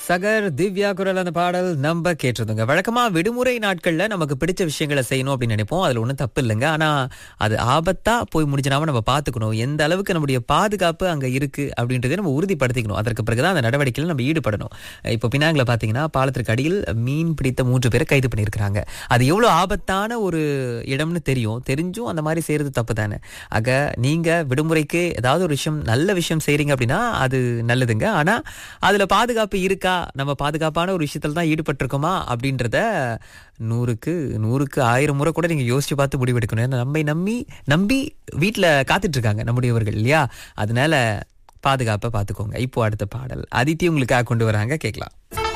சகர் திவ்யா குரல் அந்த பாடல் நம்ம கேட்டிருந்தோங்க வழக்கமா விடுமுறை நாட்கள்ல நமக்கு பிடிச்ச விஷயங்களை செய்யணும் அப்படின்னு நினைப்போம் அதுல ஒன்றும் தப்பு இல்லைங்க ஆனா அது ஆபத்தா போய் முடிஞ்சிடாம நம்ம பார்த்துக்கணும் எந்த அளவுக்கு நம்முடைய பாதுகாப்பு அங்க இருக்கு அப்படின்றதை நம்ம உறுதிப்படுத்திக்கணும் அதற்கு பிறகுதான் அந்த நடவடிக்கையில் நம்ம ஈடுபடணும் இப்போ பினாங்கில் பார்த்தீங்கன்னா பாலத்திற்கு அடியில் மீன் பிடித்த மூன்று பேரை கைது பண்ணியிருக்கிறாங்க அது எவ்வளவு ஆபத்தான ஒரு இடம்னு தெரியும் தெரிஞ்சும் அந்த மாதிரி செய்யறது தப்பு தானே ஆக நீங்க விடுமுறைக்கு ஏதாவது ஒரு விஷயம் நல்ல விஷயம் செய்றீங்க அப்படின்னா அது நல்லதுங்க ஆனா அதுல பாதுகாப்பு இருக்கா நம்ம பாதுகாப்பான ஒரு விஷயத்துல தான் ஈடுபட்டிருக்கோமா அப்படின்றத நூறுக்கு நூறுக்கு ஆயிரம் முறை கூட நீங்க யோசிச்சு பார்த்து முடிவெடுக்கணும் ஏன்னா நம்மை நம்பி நம்பி வீட்டுல காத்துட்டு இருக்காங்க நம்முடையவர்கள் இல்லையா அதனால பாதுகாப்பை பார்த்துக்கோங்க இப்போ அடுத்த பாடல் அதித்தி உங்களுக்காக கொண்டு வராங்க கேட்கலாம்